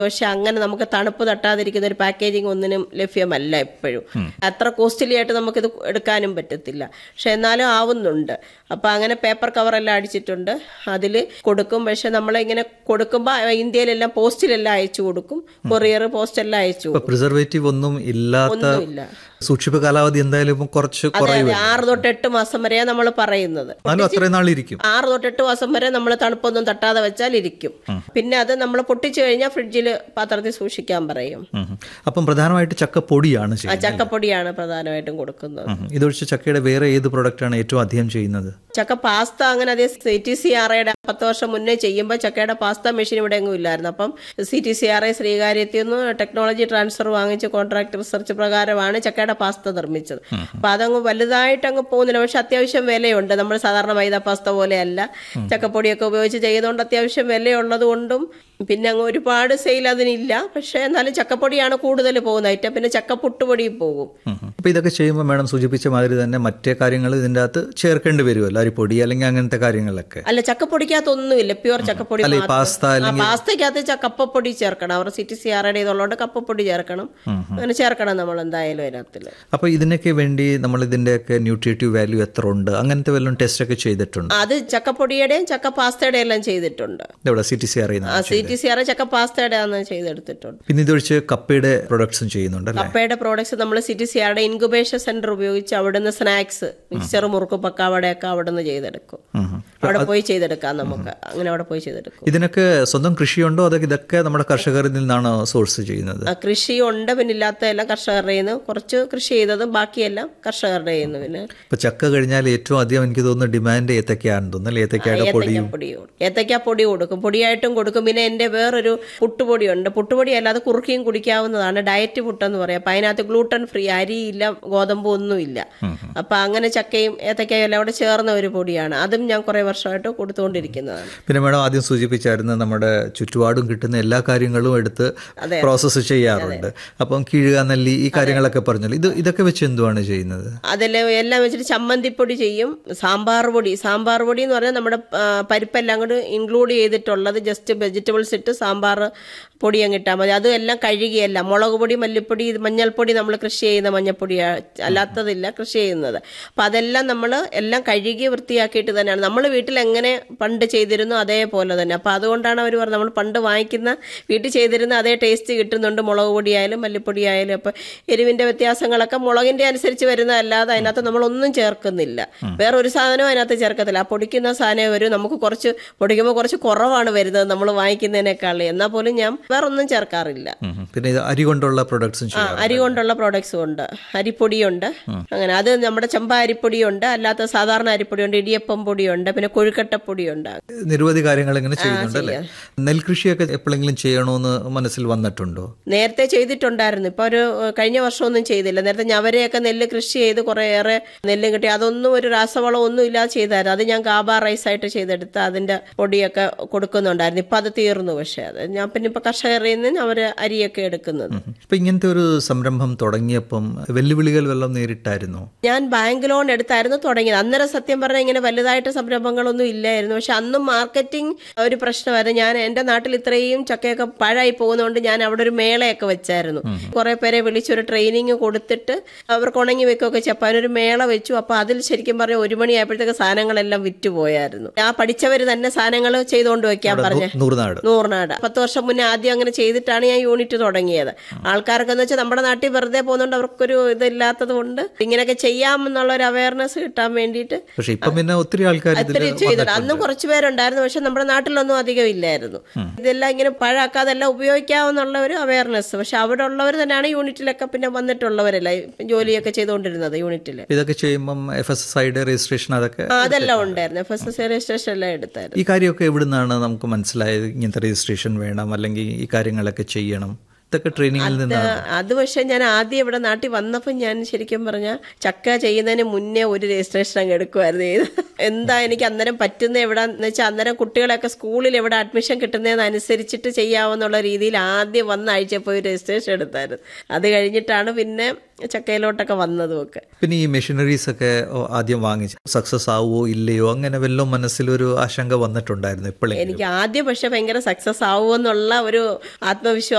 പക്ഷെ അങ്ങനെ നമുക്ക് തണുപ്പ് തട്ടാതിരിക്കുന്ന ഒരു പാക്കേജിങ് ഒന്നിനും ലഭ്യമല്ല എപ്പോഴും അത്ര കോസ്റ്റ്ലി ആയിട്ട് നമുക്കിത് എടുക്കാനും പറ്റത്തില്ല പക്ഷെ എന്നാലും ആവുന്നുണ്ട് അപ്പൊ അങ്ങനെ പേപ്പർ കവറെല്ലാം അടിച്ചിട്ടുണ്ട് അതിൽ കൊടുക്കും പക്ഷെ നമ്മളിങ്ങനെ കൊടുക്കുമ്പോൾ ഇന്ത്യയിലെല്ലാം പോസ്റ്റിലെല്ലാം അയച്ചു കൊടുക്കും കൊറിയർ പോസ്റ്റെല്ലാം അയച്ചു ഇപ്പൊ പ്രിസർവേറ്റീവ് ഒന്നും ഇല്ലാത്ത ഒന്നുമില്ല സൂക്ഷിപ്പ് കാലാവധി എന്തായാലും ഇപ്പം കുറച്ച് അതെ കുറയും അതെ ആറ് തൊട്ട് എട്ട് മാസം വരെയാണ് നമ്മൾ പറയുന്നത് എന്നാലും അത്രയും നാളിരിക്കും ആറ് തൊട്ട് എട്ട് മാസം വരെ നമ്മൾ തണുപ്പൊന്നും തട്ടാതെ വെച്ചാൽ ഇരിക്കും പിന്നെ അത് നമ്മൾ പൊട്ടിച്ചു കഴിഞ്ഞാൽ ഫ്രിഡ്ജിൽ പാത്രത്തിൽ സൂക്ഷിക്കാൻ പറയും ഉം ഉം. അപ്പം പ്രധാനമായിട്ട് ചക്കപ്പൊടിയാണ് ആ ചെയ്യുന്നത് ചക്കപ്പൊടിയാണ് പ്രധാനമായിട്ടും കൊടുക്കുന്നത് ഉം ഉം. ഇതൊഴിച്ച് ചക്കയുടെ വേറെ ഏത് പ്രൊഡക്റ്റാണ് ഏറ്റവും അധികം ചെയ്യുന്നത് ചക്ക പാസ്ത അങ്ങനെ അതേ സി ടി സി ആർ ഐയുടെ പത്ത് വർഷം മുന്നേ ചെയ്യുമ്പോൾ ചക്കയുടെ പാസ്ത മെഷീൻ ഇവിടെ എങ്ങും ഇല്ലായിരുന്നു അപ്പം C T C R I ശ്രീകാര്യത്തിൽ നിന്ന് ടെക്നോളജി ട്രാൻസ്ഫർ വാങ്ങിച്ച് കോൺട്രാക്ട് റിസർച്ച് പ്രകാരമാണ് ചക്കയുടെ പാസ്ത നിർമ്മിച്ചത് അപ്പൊ അതങ്ങ് വലുതായിട്ട് അങ്ങ് പോകുന്നില്ല പക്ഷെ അത്യാവശ്യം വിലയുണ്ട് നമ്മൾ സാധാരണ മൈദ പാസ്ത പോലെയല്ല ചക്കപ്പൊടിയൊക്കെ ഉപയോഗിച്ച് ചെയ്യുന്നതുകൊണ്ട് അത്യാവശ്യം വിലയുള്ളത് കൊണ്ടും പിന്നെ അങ്ങ് ഒരുപാട് സെയിൽ അതിനില്ല പക്ഷെ എന്നാലും ചക്കപ്പൊടിയാണ് കൂടുതൽ പോകുന്ന ഐറ്റം പിന്നെ ചക്കപ്പുട്ടുപൊടിയും പോകും ഉം ഉം. അപ്പൊ ഇതൊക്കെ ചെയ്യുമ്പോൾ മേഡം സൂചിപ്പിച്ച മാതിരി തന്നെ മറ്റേ കാര്യങ്ങൾ ഇതിൻ്റെ അകത്ത് ചേർക്കേണ്ടി വരുമല്ലോ അരിപ്പൊടി അല്ലെങ്കിൽ അങ്ങനത്തെ കാര്യങ്ങളൊക്കെ അല്ല ചക്കപ്പൊടിക്കകത്തൊന്നുമില്ല പ്യുവർ ചക്കപ്പൊടി അല്ല ഈ മാത്രം. പാസ്ത ആ, അല്ലെങ്കിൽ പാസ്തയ്ക്കകത്ത് ച- കപ്പപ്പൊടി ചേർക്കണം അവർ സി ടി സി ആറുടെ ഇതുള്ളതുകൊണ്ട് കപ്പപ്പൊടി ചേർക്കണം അങ്ങനെ ചേർക്കണം നമ്മൾ എന്തായാലും അതിനകത്തില് അപ്പൊ ഇതിനൊക്കെ വേണ്ടി നമ്മൾ ഇതിന്റെയൊക്കെ ന്യൂട്രിയേറ്റീവ് വാല്യൂ എത്ര ഉണ്ട് അങ്ങനത്തെ വല്ലതും ടെസ്റ്റ് ഒക്കെ ചെയ്തിട്ടുണ്ട് അത് ചക്കപ്പൊടിയുടെയും ചക്ക പാസ്തയുടെയും എല്ലാം ചെയ്തിട്ടുണ്ട് ഇതെവിടെ സി ടി സി ആ അറിയുന്നത് സി ടി സി ആർ ചക്ക പാസ്തയുടെ ആണ് ചെയ്തെടുത്തിട്ടുണ്ട് പിന്നെ ഇതൊഴിച്ച് കപ്പയുടെ പ്രൊഡക്ട്സും ചെയ്യുന്നുണ്ടല്ലേ കപ്പയുടെ പ്രോഡക്ട്സ് നമ്മൾ സി ടി സി ആറുടെ ഇൻക്യുബേഷൻ സെന്റർ ഉപയോഗിച്ച് അവിടുന്ന് സ്നാക്സ് മിക്സർ മുറുക്ക് പക്കാവടയൊക്കെ അവിടുന്ന് ചെയ്തെടുക്കും ഉം ഉം. അവിടെ പോയി ചെയ്തെടുക്കാം നമുക്ക് അങ്ങനെ അവിടെ പോയി ചെയ്തെടുക്കും ഇതിനൊക്കെ സ്വന്തം കൃഷിയുണ്ടോ അതൊക്കെ ഇതൊക്കെ നമ്മുടെ കർഷകരിൽ നിന്നാണ് സോഴ്സ് ചെയ്യുന്നത് ആ, കൃഷിയുണ്ട് പിന്നെ ഇല്ലാത്തതെല്ലാം കർഷകരുടെ കയ്യിൽ നിന്ന് കുറച്ച് കൃഷി ചെയ്തതും ബാക്കിയെല്ലാം കർഷകരുടെ കയ്യിൽ നിന്ന് പിന്നെ ഇപ്പൊ ചക്ക കഴിഞ്ഞാൽ ഏറ്റവും അധികം എനിക്ക് തോന്നുന്നു ഡിമാൻഡ് ഏത്തക്കയാണെന്ന് തോന്നുന്നു അല്ലേ ഏത്തക്കയുടെ പൊടിയും പൊടി ഏത്തയ്ക്ക പൊടി കൊടുക്കും പൊടിയായിട്ടും കൊടുക്കും പിന്നെ എൻ്റെ വേറൊരു പുട്ടുപൊടിയുണ്ട് പുട്ടുപൊടി അല്ലാതെ കുറുക്കിയും കുടിക്കാവുന്നതാണ് ഡയറ്റ് പുട്ടെന്ന് പറയാം അപ്പൊ അതിനകത്ത് ഗ്ലൂട്ടൻ ഫ്രീ അരിയില്ല ഗോതമ്പും ഒന്നുമില്ല അപ്പൊ അങ്ങനെ ചക്കയും ഏത്തക്കയും എല്ലാം കൂടെ ചേർന്ന ഒരു പൊടിയാണ് അതും ഞാൻ കുറെ വർഷമായിട്ട് കൊടുത്തുകൊണ്ടിരിക്കുന്നതാണ് പിന്നെ മേഡം ആദ്യം സൂചിപ്പിച്ചായിരുന്നു നമ്മുടെ ചുറ്റുപാടും കിട്ടുന്ന എല്ലാ കാര്യങ്ങളും എടുത്ത് പ്രോസസ്സ് ചെയ്യാറുണ്ട് അപ്പം കീഴുക നെല്ലി ഈ കാര്യങ്ങളൊക്കെ പറഞ്ഞല്ലോ ഇത് ഇതൊക്കെ വെച്ച് എന്തുവാണ് ചെയ്യുന്നത് അതെല്ലാം എല്ലാം വെച്ചിട്ട് ചമ്മന്തിപ്പൊടി ചെയ്യും സാമ്പാർ പൊടി സാമ്പാർ പൊടി എന്ന് പറഞ്ഞാൽ നമ്മുടെ ആ, പരിപ്പെല്ലാം കൂടി ഇൻക്ലൂഡ് ചെയ്തിട്ടുള്ളത് ജസ്റ്റ് വെജിറ്റബിൾസ് ഇട്ട് സാമ്പാർ പൊടി അങ്ങ് ഇട്ടാൽ മതി അതും എല്ലാം കഴുകിയല്ല മുളക് പൊടി മല്ലിപ്പൊടി ഇത് മഞ്ഞൾപ്പൊടി നമ്മൾ കൃഷി ചെയ്യുന്ന മഞ്ഞൾപ്പൊടിയാണ് അല്ലാത്തതില്ല കൃഷി ചെയ്യുന്നത് അപ്പം അതെല്ലാം നമ്മൾ എല്ലാം കഴുകി വൃത്തിയാക്കിയിട്ട് തന്നെയാണ് നമ്മൾ വീട്ടിൽ എങ്ങനെ പണ്ട് ചെയ്തിരുന്നു അതേപോലെ തന്നെ അപ്പം അതുകൊണ്ടാണ് അവർ പറഞ്ഞത് നമ്മൾ പണ്ട് വാങ്ങിക്കുന്ന വീട്ടിൽ ചെയ്തിരുന്ന അതേ ടേസ്റ്റ് കിട്ടുന്നുണ്ട് മുളക് പൊടിയായാലും മല്ലിപ്പൊടി ആയാലും അപ്പം എരിവിൻ്റെ വ്യത്യാസങ്ങളൊക്കെ മുളകിൻ്റെ അനുസരിച്ച് വരുന്നതല്ലാതെ അതിനകത്ത് നമ്മളൊന്നും ചേർക്കുന്നില്ല വേറെ ഒരു സാധനവും അതിനകത്ത് ചേർക്കത്തില്ല ആ പൊടിക്കുന്ന സാധനമേ വരും നമുക്ക് കുറച്ച് പൊടിക്കുമ്പോൾ കുറച്ച് കുറവാണ് വരുന്നത് നമ്മൾ വാങ്ങിക്കുന്നതിനേക്കാൾ എന്നാൽ പോലും ഞാൻ വേറെ ഒന്നും ചേർക്കാറില്ല ഉം ഉം. പിന്നെ ഇത് അരി കൊണ്ടുള്ള പ്രൊഡക്ട്സും ആ ചെയ്യാം അരി കൊണ്ടുള്ള പ്രോഡക്ട്സും ഉണ്ട് അരിപ്പൊടിയുണ്ട് അങ്ങനെ അത് നമ്മുടെ ചമ്പ അരിപ്പൊടിയുണ്ട് അല്ലാത്ത സാധാരണ അരിപ്പൊടിയുണ്ട് ഇടിയപ്പം പൊടിയുണ്ട് പിന്നെ കൊഴുക്കട്ടപ്പൊടിയുണ്ട് നിരവധി കാര്യങ്ങൾ ഇങ്ങനെ ചെയ്യുന്നുണ്ട് അല്ലേ നെൽകൃഷിയൊക്കെ എപ്പോഴെങ്കിലും ചെയ്യണമെന്ന് മനസ്സിൽ വന്നിട്ടുണ്ടോ നേരത്തെ ചെയ്തിട്ടുണ്ടായിരുന്നു ഇപ്പൊ ഒരു ഏഹ്, കഴിഞ്ഞ വർഷമൊന്നും ചെയ്തില്ല നേരത്തെ ഞവരെയൊക്കെ നെല്ല് കൃഷി ചെയ്ത് കുറേയേറെ നെല്ല് കിട്ടി അതൊന്നും ഒരു രാസവളം ഒന്നും ഇല്ലാതെ ചെയ്തായിരുന്നു അത് ഞാൻ ഗാബ റൈസ് ആയിട്ട് ചെയ്തെടുത്ത് അതിന്റെ പൊടിയൊക്കെ കൊടുക്കുന്നുണ്ടായിരുന്നു ഇപ്പൊ അത് തീർന്നു പക്ഷെ അത് ഞാൻ പിന്നെ ഇപ്പൊ കർഷകരിൽ നിന്ന് അവര് അരിയൊക്കെ എടുക്കുന്നത് ഇപ്പൊ ഇങ്ങനത്തെ ഒരു സംരംഭം തുടങ്ങിയപ്പം വെല്ലുവിളികൾ വല്ലതും നേരിട്ടായിരുന്നോ ഞാൻ ബാങ്ക് ലോൺ എടുത്തായിരുന്നു തുടങ്ങിയത് അന്നേരം സത്യം പറഞ്ഞാൽ ഇങ്ങനെ വലുതായിട്ട് സംരംഭങ്ങളൊന്നും ഇല്ലായിരുന്നു പക്ഷെ അന്നും മാർക്കറ്റിംഗ് ഒരു പ്രശ്നമായിരുന്നു ഞാൻ എന്റെ നാട്ടിൽ ഇത്രയും ചക്കയൊക്കെ പാഴായി പോകുന്നതുകൊണ്ട് ഞാൻ അവിടെ ഒരു മേളയൊക്കെ വെച്ചായിരുന്നു കുറെ പേരെ വിളിച്ചൊരു ട്രെയിനിങ് കൊടുത്തിട്ട് അവർക്ക് ഉണങ്ങി വെക്കുകയൊക്കെ ചെയ്യും. അപ്പൊ അതിനൊരു മേള വെച്ചു അപ്പൊ അതിൽ ശരിക്കും പറഞ്ഞ ഒരു മണിയായപ്പോഴത്തേക്ക് സാധനങ്ങളെല്ലാം വിറ്റുപോയായിരുന്നു ആ പഠിച്ചവര് തന്നെ സാധനങ്ങൾ ചെയ്തുകൊണ്ട് വെക്കാൻ പറഞ്ഞ നൂറുനാട് നൂറിനാട് പത്ത് വർഷം മുന്നേ ആദ്യം അങ്ങനെ ചെയ്തിട്ടാണ് ഞാൻ യൂണിറ്റ് തുടങ്ങിയത് ആൾക്കാർക്ക് എന്ന് വെച്ചാൽ നമ്മുടെ നാട്ടിൽ വെറുതെ പോകുന്നതുകൊണ്ട് അവർക്കൊരു ഇതില്ലാത്തത് കൊണ്ട് ഇങ്ങനെയൊക്കെ ചെയ്യാമെന്നുള്ള ഒരു അവയർനെസ് കിട്ടാൻ വേണ്ടിയിട്ട് പക്ഷെ ഇപ്പം പിന്നെ ഒത്തിരി ആൾക്കാർ ഇതിൽ ഒത്തിരി ചെയ്തിട്ട് അന്നും കുറച്ച് പേരുണ്ടായിരുന്നു പക്ഷെ നമ്മുടെ നാട്ടിലൊന്നും അധികം ഇല്ലായിരുന്നു ഇതെല്ലാം ഇങ്ങനെ പഴാക്കാതെ എല്ലാം ഉപയോഗിക്കാവുന്നുള്ള ഒരു അവയർനെസ് പക്ഷെ അവിടെ ഉള്ളവർ തന്നെയാണ് യൂണിറ്റിലൊക്കെ പിന്നെ വന്നിട്ടുള്ളവരല്ല ഈ ജോലിയൊക്കെ ചെയ്തുകൊണ്ടിരുന്നത് യൂണിറ്റിൽ ഇതൊക്കെ ചെയ്യുമ്പം എഫ് എസ് എസ് ഐയുടെ രജിസ്ട്രേഷൻ അതൊക്കെ ആ, അതെല്ലാം ഉണ്ടായിരുന്നു എഫ് എസ് എസ് രജിസ്ട്രേഷൻ എല്ലാം എടുത്തായിരുന്നു ഈ കാര്യമൊക്കെ എവിടുന്നാണ് നമുക്ക് മനസ്സിലായത് ഇങ്ങനത്തെ രജിസ്ട്രേഷൻ വേണം അല്ലെങ്കിൽ ഈ കാര്യങ്ങളൊക്കെ ചെയ്യണം ഇതൊക്കെ ട്രെയിനിങ്ങിൽ നിന്നാണ് അത് പക്ഷെ ഞാൻ ആദ്യം ഇവിടെ നാട്ടിൽ വന്നപ്പോൾ ഞാൻ ശരിക്കും പറഞ്ഞ ചക്ക ചെയ്യുന്നതിന് മുന്നേ ഒരു രജിസ്ട്രേഷൻ അങ്ങ് എടുക്കുമായിരുന്നു ചെയ്ത് എന്താ എനിക്ക് അന്നേരം പറ്റുന്ന എവിടാന്ന് വെച്ചാൽ അന്നേരം കുട്ടികളെയൊക്കെ സ്കൂളിൽ എവിടെ അഡ്മിഷൻ കിട്ടുന്നതെന്നനുസരിച്ചിട്ട് ചെയ്യാവുന്നുള്ള രീതിയിൽ ആദ്യം വന്ന ആഴ്ച പോയി രജിസ്ട്രേഷൻ എടുത്തായിരുന്നു അത് കഴിഞ്ഞിട്ടാണ് പിന്നെ ചക്കയിലോട്ടൊക്കെ വന്നതും ഒക്കെ പിന്നെ ഈ മെഷീനറീസ് ഒക്കെ ഓ, ആദ്യം വാങ്ങിച്ച് സക്സസ് ആവുമോ ഇല്ലയോ അങ്ങനെ വല്ലതും മനസ്സിലൊരു ആശങ്ക വന്നിട്ടുണ്ടായിരുന്നു എപ്പോഴെങ്കിലും എനിക്ക് ആദ്യം പക്ഷെ ഭയങ്കര സക്സസ് ആവുമെന്നുള്ള ഒരു ആത്മവിശ്വാസം